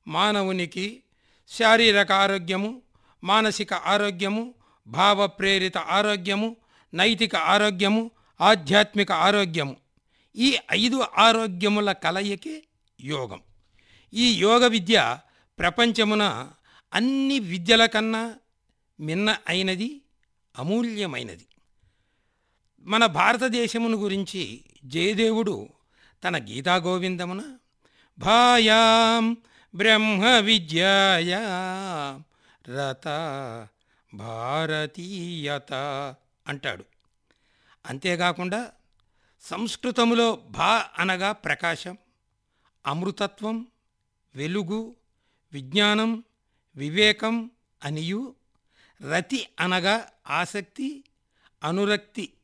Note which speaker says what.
Speaker 1: మానవునికి శారీరక ఆరోగ్యము మానసిక ఆరోగ్యము భావ ప్రేరిత ఆరోగ్యము నైతిక ఆరోగ్యము ఆధ్యాత్మిక ఆరోగ్యము ఈ ఐదు ఆరోగ్యముల కలయికే యోగం ఈ యోగ విద్య ప్రపంచమున అన్ని విద్యల కన్నా మిన్న అయినది అమూల్యమైనది మన భారతదేశమును గురించి జయదేవుడు తన గీతా గోవిందమున భాయాం బ్రహ్మ విద్యాయా రత భారతీయత అంటాడు అంతేకాకుండా సంస్కృతములో భా అనగా ప్రకాశం అమృతత్వం వెలుగు విజ్ఞానం వివేకం అనియు రతి అనగా ఆసక్తి అనురక్తి